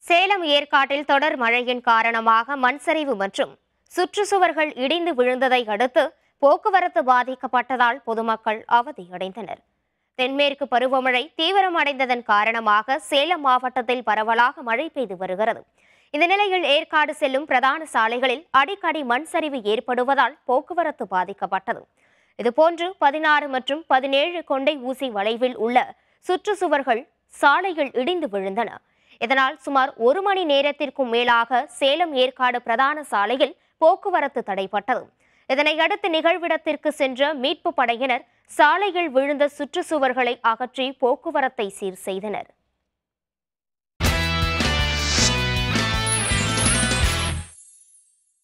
சேலம் ஏற்காட்டில் தொடர் மழையின் காரணமாக மண் சரிவு மற்றும் சுற்றுச்சுவர்கள் இடிந்து விழுந்ததை அடுத்து போக்குவரத்து பாதிக்கப்பட்டதால் பொதுமக்கள் அவதியடைந்தனர் தென்மேற்கு பருவமழை தீவிரமடைந்ததன் காரணமாக சேலம் மாவட்டத்தில் பரவலாக மழை பெய்து வருகிறது இந்த நிலையில் ஏற்காடு செல்லும் பிரதான சாலைகளில் அடிக்கடி மண் சரிவு ஏற்படுவதால் போக்குவரத்து பாதிக்கப்பட்டது இதுபோன்று பதினாறு மற்றும் பதினேழு கொண்டை ஊசி வளைவில் உள்ள சுற்றுச்சுவர்கள் சாலையில் இடிந்து விழுந்தன இதனால் சுமார் ஒரு மணி நேரத்திற்கும் மேலாக சேலம் ஏற்காடு பிரதான சாலையில் போக்குவரத்து தடைப்பட்டது இதனையடுத்து நிகழ்விடத்திற்கு சென்ற மீட்பு படையினர் சாலையில் விழுந்த சுற்றுச்சுவர்களை அகற்றி போக்குவரத்தை சீர் செய்தனர்